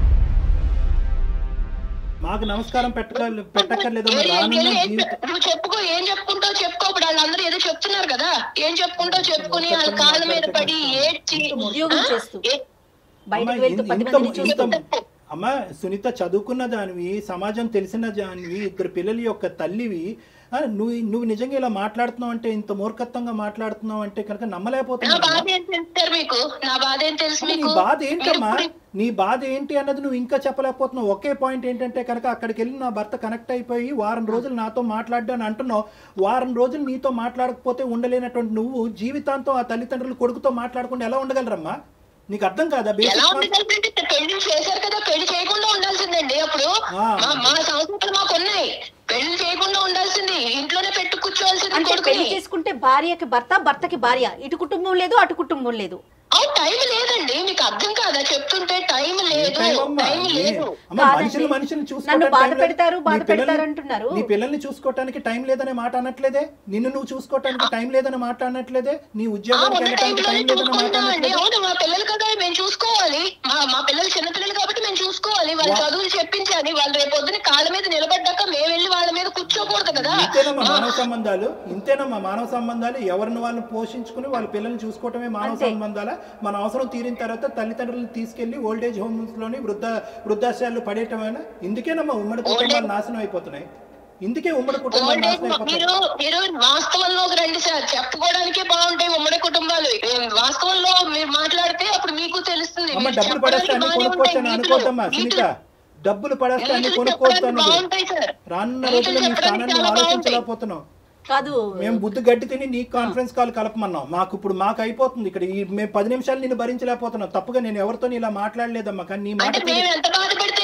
మాకు నమస్కారం పెట్టక పెట్టక్కర్లేదమ్మా ఏం- రానున్న ఏం- ఏం- జీవితం నువ్వు చెప్పుకో ఏం చెప్పుకుంటావు చెప్పుకో ఇప్పుడు వాళ్ళందరూ ఏదో చెప్తున్నారు కదా ఏం చెప్పుకుంటావు చెప్పుకుని వాళ్ళ కాళ్ళ మీద పడి ఏడ్చి ఉద్యోగం ఆ? చేస్తూ ఏ- బయటకు అమ్మా, వెళ్తూ ఇన్- పది ఇంత- మందిని చూస్తూ ఇంత- అమ్మా సునీత చదువుకున్న దానివి సమాజం తెలిసిన దానివి ఇద్దరు పిల్లల యొక్క తల్లివి ఆ, నువ్వు నువ్వు నిజంగా ఇలా మాట్లాడుతున్నావు అంటే ఇంత మూర్ఖత్వంగా మాట్లాడుతున్నావు అంటే కనుక నా నమ్మలేకపోతున్నావు బాధ ఏం తెలుస్తారు మీకు నా బాధ ఏం తెలుసు నీ మీకు బాధ ఏంటమ్మా మీరు ఇప్పుడు- నీ బాధ ఏంటి అన్నది నువ్వు ఇంకా చెప్పలేకపోతున్నావు ఒకే పాయింట్ ఏంటంటే కనుక అక్కడికి వెళ్ళి నా భర్త కనెక్ట్ అయిపోయి వారం రోజులు నాతో మాట్లాడ్డాను అంటున్నావు వారం రోజులు నీతో మాట్లాడకపోతే ఉండలేనటువంటి నువ్వు జీవితాంతం ఆ తల్లిదండ్రులు కొడుకుతో మాట్లాడకుండా ఎలా ఉండగలరమ్మా నీకు అర్థం కాదా ఎలా బేసిక్ ఉండగలంటే పెళ్లి చేశారు కదా పెళ్లి చేయకుండా ఉండాల్సిందండి అప్పుడు ఆ. మా- మా సంస్కృతులు మాకు ఉన్నాయి పెళ్లి చేయకుండా ఉండాల్సింది ఇంట్లోనే పెట్టు కూర్చోవాల్సింది అంటే పెళ్లి కొడుకుని చేసుకుంటే భార్యకి భర్త భర్తకి భార్య ఇటు కుటుంబం లేదు అటు కుటుంబం లేదు అవును టైం లేదండి మీకు అర్థం కాదా చెప్తుంటే టైం లేదు టైం అమ్మా? టైం ఏ- లేదు అమ్మా, కాదండి. మనుషులు మనుషులు నన్ను చూసుకోవడానికి బాధ టైం లేదు. పెడతారు, బాధ నీ పిల్లల్ని- పెడతారు అంటున్నారు. నీ పిల్లల్ని చూసుకోవటానికి టైం లేదనే మాట అనట్లేదే నిన్ను నువ్వు చూసుకోవటానికి టైం లేదని మాట అనట్లేదే నీ ఆ, ఉద్యోగానికి ఉన్న వెళ్ళటానికి టైంలోనే టైం లేదని మాట చూసుకుంటామండి అనట్లేదే అవును మా పిల్లలు కదా మేము చూసుకోవాలి మా మా పిల్లలు చిన్న పిల్లలు కాబట్టి మేము చూసుకోవాలి వాళ్ళ చదువులు చెప్పించాలి వాళ్ళు రేపు పొద్దున కాళ్ళ మీద నిలబడ్డాక మేము వెళ్ళి వాళ్ళ మీద కూర్చోకూడదు కదా ఇంతేనమ్మా మానవ సంబంధాలు ఇంతేనమ్మా మానవ సంబంధాలు ఎవరిని వాళ్ళు పోషించుకుని వాళ్ళ పిల్లల్ని చూసుకోవటమే మానవ అంతే. సంబంధాల మన అవసరం తీరిన తర్వాత తల్లిదండ్రులను తీసుకెళ్లి ఓల్డేజ్ హోమ్స్ లోని వృద్ధ వృద్ధాశ్రయాలు పడేయటమేనా ఇందుకేనమ్మా ఉమ్మడి కుటుంబాలు నాశనం అయిపోతున్నాయి ఇందుకే ఉమ్మడి కుటుంబాలు ఓల్డ్ ఏజ్ నాశనం అయిపోతున్నాయి మీరు మీరు వాస్తవంలోకి రండి సార్ చెప్పుకోవడానికే బాగుంటాయి ఉమ్మడి కుటుంబాలు ఏం వాస్తవంలో మీరు మాట్లాడితే అప్పుడు మీకు తెలుస్తుంది అమ్మ మీరు డబ్బులు పడేస్తే అన్ని చెప్పడానికి బాగానే కొనుక్కోవచ్చు అని ఉంటాయి అనుకోద్దమ్మా నీతులు. సునీత డబ్బులు పడేస్తే అన్ని నీతులు కొనుక్కోవచ్చు చెప్పడానికి అన్నది బాగుంటాయి సార్ రానున్న నీతులు రోజుల్లో నీ చెప్పడానికి స్థానాన్ని చాలా బాగుంటాయి. ఆలోచించలేకపోతున్నాం కాదు మేము బుద్ధి గడ్డి తిని నీ కాన్ఫరెన్స్ కాల్ కలపమన్నాం మాకు ఇప్పుడు మాకు అయిపోతుంది ఇక్కడ ఈ మేము పది నిమిషాలు నేను భరించలేకపోతున్నాం తప్పుగా నేను ఎవరితో ఇలా మాట్లాడలేదమ్మా కానీ నీ మాట అంటే మేము ఎంత బాధపడితే నేను ఇలా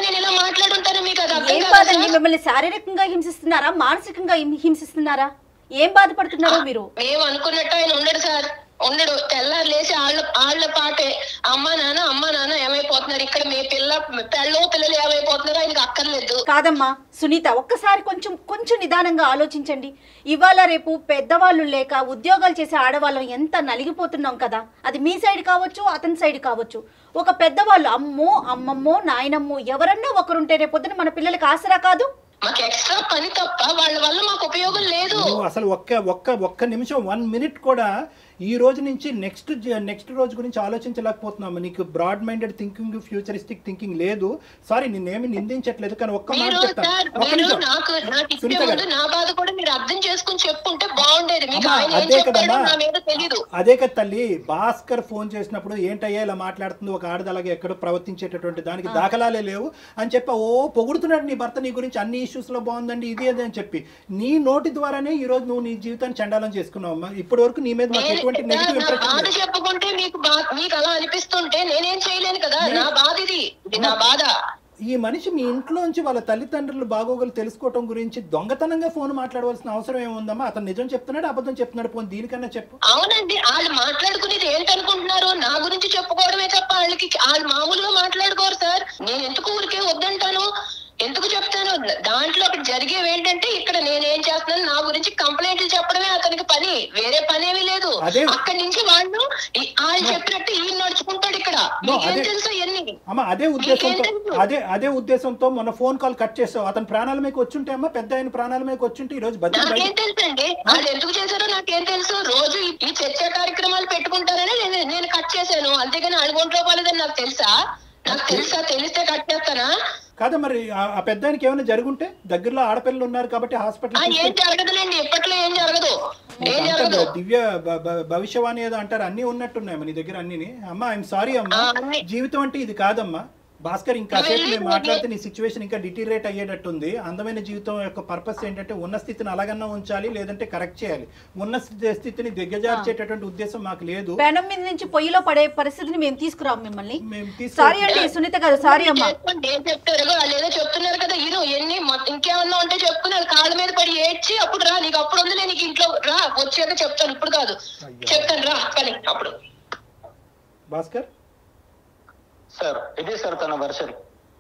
మాట్లాడుంటాను మీకు అది అర్థం ఏం కాదా బాధండి సార్? మిమ్మల్ని శారీరకంగా హింసిస్తున్నారా మానసికంగా హిం- హింసిస్తున్నారా ఏం బాధపడుతున్నారో మీరు మేము అనుకున్నట్టు ఆయన ఉండడు సార్ ఉండడు తెల్లారు లేచి ఆళ్ళ ఆళ్ళ పాటే అమ్మ నాన్న అమ్మ నాన్న ఏమైపోతున్నారు ఇక్కడ మీ పిల్ల పెళ్ళో పిల్లలు ఏమైపోతున్నారు ఆయనకి అక్కర్లేదు కాదమ్మా సునీత ఒక్కసారి కొంచెం కొంచెం నిదానంగా ఆలోచించండి ఇవాళ రేపు పెద్దవాళ్ళు లేక ఉద్యోగాలు చేసే ఆడవాళ్ళం ఎంత నలిగిపోతున్నాం కదా అది మీ సైడ్ కావచ్చు అతని సైడ్ కావచ్చు ఒక పెద్దవాళ్ళు అమ్మో అమ్మమ్మో నాయనమ్మో ఎవరన్నా ఒకరుంటే రేపొద్దున మన పిల్లలకి ఆసరా కాదు మాకు ఎక్స్ట్రా పని తప్ప వాళ్ళ వల్ల మాకు ఉపయోగం లేదు నువ్వు అసలు ఒక్క ఒక్క ఒక్క నిమిషం వన్ మినిట్ కూడా ఈ రోజు నుంచి నెక్స్ట్ నెక్స్ట్ రోజు గురించి ఆలోచించలేకపోతున్నాము నీకు broad minded thinking futuristic thinking లేదు సారీ నిన్నేమి నిందించట్లేదు కానీ ఒక్క మాట మీరు చెప్తాను సార్ ఒక్క మీరు నిమిషం నాకు నాకు ఇచ్చే సునీత ముందు గారు నా బాధ కూడా మీరు అర్థం చేసుకుని చెప్పుంటే బాగుండేది మీకు అమ్మా, ఆయన ఏం అదే చెప్పాడో కదమ్మా. నా మీద తెలీదు అదే కదా తల్లి భాస్కర్ ఫోన్ చేసినప్పుడు ఏంటయ్యా ఇలా మాట్లాడుతుంది ఒక ఆడది అలాగే ఎక్కడో ప్రవర్తించేటటువంటి దానికి దాఖలాలే లేవు అని చెప్పి ఓ పొగుడుతున్నాడు నీ భర్త నీ గురించి అన్ని ఇష్యూస్ లో బాగుందండి ఇది అది అని చెప్పి నీ నోటి ద్వారానే ఈ రోజు నువ్వు నీ జీవితాన్ని చండాలం చేసుకున్నావు అమ్మా ఇప్పటి వరకు నీ మీద మాకు ఎటువంటి నేను- నెగిటివ్ నా ఇంప్రెషన్ బాధ లేదు చెప్పుకుంటే మీకు బా- మీకు అలా అనిపిస్తుంటే నేనేం చేయలేను కదా నా బాధ ఇది ఇది నా బాధ ఈ మనిషి మీ ఇంట్లోంచి వాళ్ళ తల్లిదండ్రులు బాగోగులు తెలుసుకోవటం గురించి దొంగతనంగా ఫోన్ మాట్లాడవలసిన అవసరం ఏముందమ్మా అతను నిజం చెప్తున్నాడు అబద్ధం చెప్తున్నాడు పోనీ దీనికన్నా చెప్పు అవునండి వాళ్ళు మాట్లాడుకునేది ఏంటనుకుంటున్నారు నా గురించి చెప్పుకోవడమే తప్ప వాళ్ళకి వాళ్ళు మామూలుగా మాట్లాడుకోరు సార్ నేను ఎందుకు ఊరికే వద్దంటాను ఎందుకు చెప్తాను దాంట్లో అక్కడ జరిగేవి ఏంటంటే ఇక్కడ నేనేం చేస్తున్నాను నా గురించి కంప్లైంట్లు చెప్పడమే అతనికి పని వేరే పని ఏమీ లేదు అదే. అక్కడి నుంచి వాళ్ళు ఈ- వాళ్ళు చెప్పినట్టు ఈయన నడుచుకుంటాడు ఇక్కడ No, మీకేం అదే. తెలుసు ఎన్ని అమ్మ అదే ఉద్దేశంతో మీకేం తెలుసు? అదే అదే ఉద్దేశంతో మొన్న ఫోన్ కాల్ కట్ చేసావు అతను ప్రాణాల మీకు వచ్చుంటే అమ్మా పెద్ద ఆయన ప్రాణాల మీకు వచ్చుంటే ఈ రోజు బతికి నాకేం బయట తెలుసు అండి వాళ్ళు ఎందుకు చేశారో నాకేం తెలుసు రోజు ఈ- ఈ చర్చ కార్యక్రమాలు పెట్టుకుంటారని నేను నేను కట్ చేశాను అంతేగాని వాళ్ళు ఒంట్లో పోలేదని నాకు తెలుసా నాకు తెలుసా తెలిస్తే కట్ చేస్తానా కాదా మరి ఆ- ఆ పెద్ద ఆయనకి ఏమైనా జరుగుంటే దగ్గరలో ఆడపిల్లలు ఉన్నారు కాబట్టి ఆ, హాస్పిటల్ ఏం జరగదులేండి ఇప్పట్లో ఏం జరగదు ఏం జరగదు దివ్య భ- భ- భవిష్యవాణి ఏదో అంటారు అన్ని ఉన్నట్టున్నాయి నీ దగ్గర అన్ని అమ్మా ఐఎమ్ సారీ అమ్మా ఆ, అన్ని. జీవితం అంటే ఇది కాదమ్మా భాస్కర్ ఇంకా వెళ్ళి సేపు మేము వెళ్ళి. మాట్లాడితే నీ సిచ్యువేషన్ ఇంకా డిటీరేట్ అయ్యేటట్టుంది అందమైన జీవితం యొక్క పర్పస్ ఏంటంటే ఉన్న స్థితిని అలాగన్నా ఉంచాలి లేదంటే కరెక్ట్ చేయాలి ఉన్న స్థితి- స్థితిని దిగ్గజార్చేటటువంటి ఉద్దేశం మాకు లేదు పెనం మీద నుంచి పొయ్యిలో పడే పరిస్థితిని మేము తీసుకురాం మిమ్మల్ని మేము తీసుకు సారీ అండి సునీత గారు సారీ అమ్మా చేసుకోండి, ఏం చెప్తారు వాళ్ళు ఏదో చెప్తున్నారు కదా ఇరు ఎన్ని మొత్తం ఇంకేమన్నా ఉంటే చెప్పుకున్నారు కాళ్ళ మీద పడి ఏడ్చి అప్పుడు రా నీకు అప్పుడు ఉందిలే నీకు ఇంట్లో రా వచ్చాక చెప్తాను ఇప్పుడు కాదు చెప్తాను రా పని అప్పుడు భాస్కర్ సార్ ఇది సార్ తన వర్షన్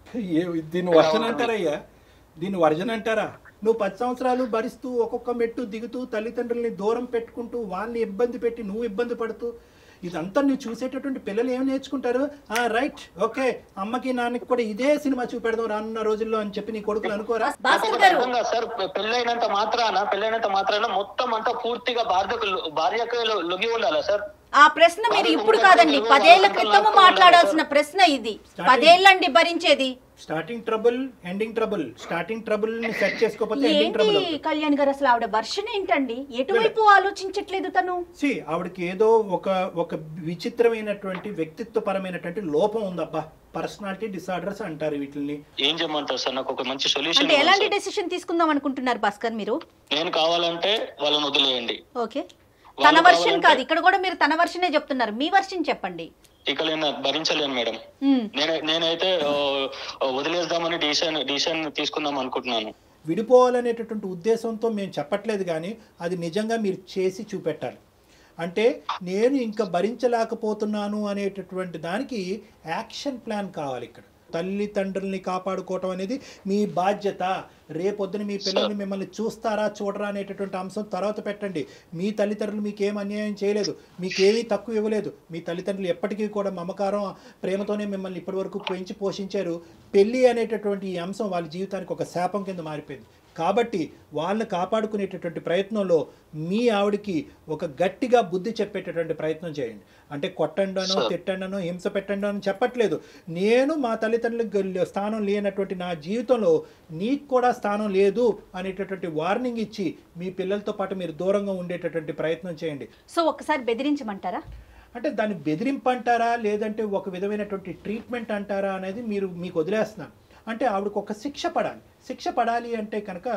ఏ దీన్ని వర్జన్ అంటారయ్యా దీన్ని వర్జన్ అంటారా నువ్వు పది సంవత్సరాలు భరిస్తూ ఒక్కొక్క మెట్టు దిగుతూ తల్లిదండ్రుల్ని దూరం పెట్టుకుంటూ వాళ్ళని ఇబ్బంది పెట్టి నువ్వు ఇబ్బంది పడుతూ ఇదంతా నువ్వు చూసేటటువంటి పిల్లలు ఏం నేర్చుకుంటారు ఆ రైట్ ఓకే అమ్మకి నాన్నకి కూడా ఇదే సినిమా చూపెడదాం రానున్న రోజుల్లో అని చెప్పి నీ కొడుకులు అనుకోరా భాస్కర్ గారు అర్థం కాదు సార్ పె- పెళ్ళైనంత మాత్రాన పెళ్ళైనంత మాత్రాన మొత్తం అంతా పూర్తిగా భార్యకు లొ- భార్యకు లొ- లొంగి ఉండాలా సార్ ఆ ప్రశ్న మీరు ఇప్పుడు కాదండి పదేళ్ల క్రితము మాట్లాడాల్సిన ప్రశ్న ఇది పదేళ్ళండి భరించేది starting trouble ending trouble starting trouble ని సెట్ చేసుకోకపోతే ఎండింగ్ ఏంటి ట్రబుల్ అవుతుంది కళ్యాణ్ గారు అసలు ఆవిడ వర్షన్ ఏంటండి ఎటువైపు ఆలోచించట్లేదు తను సి ఆవిడకి ఏదో ఒక ఒక విచిత్రమైనటువంటి వ్యక్తిత్వపరమైనటువంటి లోపం ఉందబ్బా పర్సనాలిటీ డిసార్డర్స్ అంటారు వీటిని ఏం చేయమంటారు సార్ నాకు ఒక మంచి సొల్యూషన్ అంటే ఎలాంటి డెసిషన్ తీసుకుందాం అనుకుంటున్నారు భాస్కర్ మీరు నేను కావాలంటే వాళ్ళని వదిలేయండి ఓకే వాళ్ళు తన వర్షన్ కావాలంటే- కాదు ఇక్కడ కూడా మీరు తన వర్షనే చెప్తున్నారు మీ వర్షన్ చెప్పండి ఇక నేను భరించలేను మేడం ఉమ్. నేను నేనైతే ఆ, వదిలేద్దామని డిసిషన్ డిసిషన్ తీసుకుందాం అనుకుంటున్నాను విడిపోవాలనేటటువంటి ఉద్దేశంతో మేము చెప్పట్లేదు కానీ అది నిజంగా మీరు చేసి చూపెట్టాలి అంటే నేను ఇంకా భరించలేకపోతున్నాను అనేటటువంటి దానికి యాక్షన్ ప్లాన్ కావాలి ఇక్కడ తల్లిదండ్రుల్ని కాపాడుకోవటం అనేది మీ బాధ్యత రేపొద్దున మీ పిల్లల్ని మిమ్మల్ని చూస్తారా చూడరా అనేటటువంటి అంశం తర్వాత పెట్టండి మీ తల్లిదండ్రులు మీకు ఏం అన్యాయం చేయలేదు మీకేమీ తక్కువ ఇవ్వలేదు మీ తల్లిదండ్రులు ఎప్పటికీ కూడా మమకారం ప్రేమతోనే మిమ్మల్ని ఇప్పటివరకు పెంచి పోషించారు పెళ్ళి అనేటటువంటి ఈ అంశం వాళ్ళ జీవితానికి ఒక శాపం కింద మారిపోయింది కాబట్టి వాళ్ళని కాపాడుకునేటటువంటి ప్రయత్నంలో మీ ఆవిడకి ఒక గట్టిగా బుద్ధి చెప్పేటటువంటి ప్రయత్నం చేయండి అంటే కొట్టండనో తిట్టండనో హింస పెట్టండనో అని చెప్పట్లేదు నేను మా తల్లిదండ్రులకు గల్- స్థానం లేనటువంటి నా జీవితంలో నీకు కూడా స్థానం లేదు అనేటటువంటి వార్నింగ్ ఇచ్చి మీ పిల్లలతో పాటు మీరు దూరంగా ఉండేటటువంటి ప్రయత్నం చేయండి సో ఒక్కసారి బెదిరించమంటారా అంటే దాన్ని బెదిరింపు అంటారా లేదంటే ఒక విధమైనటువంటి ట్రీట్మెంట్ అంటారా అనేది మీరు మీకు వదిలేస్తున్నాను అంటే ఆవిడకు ఒక శిక్ష పడాలి శిక్ష పడాలి అంటే కనుక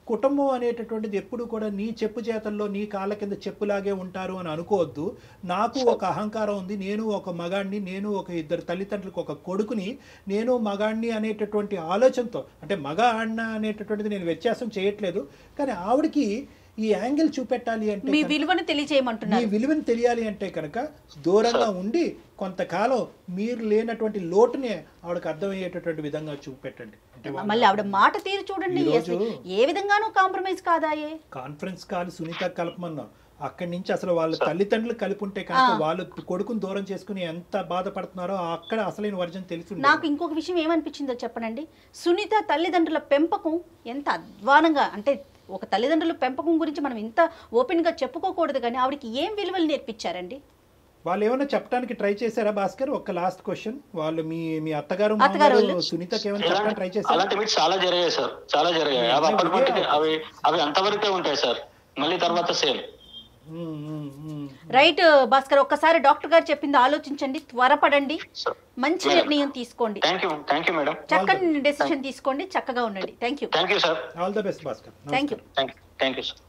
కుటుంబం అనేటటువంటిది ఎప్పుడు కూడా నీ చెప్పు చేతల్లో నీ కాళ్ళ కింద చెప్పులాగే ఉంటారు అని అనుకోవద్దు నాకు ఒక అహంకారం ఉంది నేను ఒక మగాడిని నేను ఒక ఇద్దరు తల్లిదండ్రులకు ఒక కొడుకుని నేను మగాడిని అనేటటువంటి ఆలోచనతో అంటే మగ ఆడిన అనేటటువంటిది నేను వ్యత్యాసం చేయట్లేదు కానీ ఆవిడకి ఈ యాంగిల్ చూపెట్టాలి అంటే మీ కనుక- విలువను మీ తెలియచేయమంటున్నారు విలువని తెలియాలి అంటే కనుక దూరంగా ఉండి కొంతకాలం మీరు లేనటువంటి లోటుని ఆవిడకి అర్థమయ్యేటటువంటి విధంగా చూపెట్టండి అంటే మళ్ళీ ఆవిడ మాట తీరు చూడండి ఈరోజు- అసలు ఏ విధంగానూ కాంప్రమైజ్ కాదాయే కాన్ఫరెన్స్ కాల్ సునీత కలపమన్నాం అక్కడి నుంచి అసలు వాళ్ళ తల్లిదండ్రులు కలిపి ఉంటే కనుక వాళ్ళు కొడుకుని దూరం చేసుకుని ఎంత బాధపడుతున్నారో అక్కడ అసలైన వర్జన్ తెలిసి నాకు ఇంకొక విషయం ఏమనిపించిందో చెప్పనండి సునీత తల్లిదండ్రుల పెంపకం ఎంత అధ్వానంగా అంటే ఒక తల్లిదండ్రుల పెంపకం గురించి మనం ఇంత ఓపెన్గా చెప్పుకోకూడదు కానీ ఆవిడకి ఏం విలువలు నేర్పించారండి వాళ్ళు ఏమైనా చెప్పడానికి ట్రై చేశారా భాస్కర్ ఒక లాస్ట్ క్వశ్చన్ వాళ్ళు మీ మీ అత్తగారు అత్తగారు మామగారు వాళ్ళు- సునీతకి ఏమైనా చెప్పడానికి ట్రై చేశారా అలాంటి మీట్స్ చాలా జరిగాయి సార్ చాలా జరిగాయి అవి అప్పటి మట్టుకి అవి అవి అంతవరకే ఉంటాయి సార్ మళ్ళీ తర్వాత same um, um, um. Right Bhaskar ఒక్కసారి డాక్టర్ గారు చెప్పింది ఆలోచించండి త్వరపడండి సార్ మంచి మేడం. నిర్ణయం తీసుకోండి thank you thank you madam చక్కని డెసిషన్ తీసుకోండి చక్కగా ఉండండి thank you thank you sir all the best Bhaskar thank you thank you thank you sir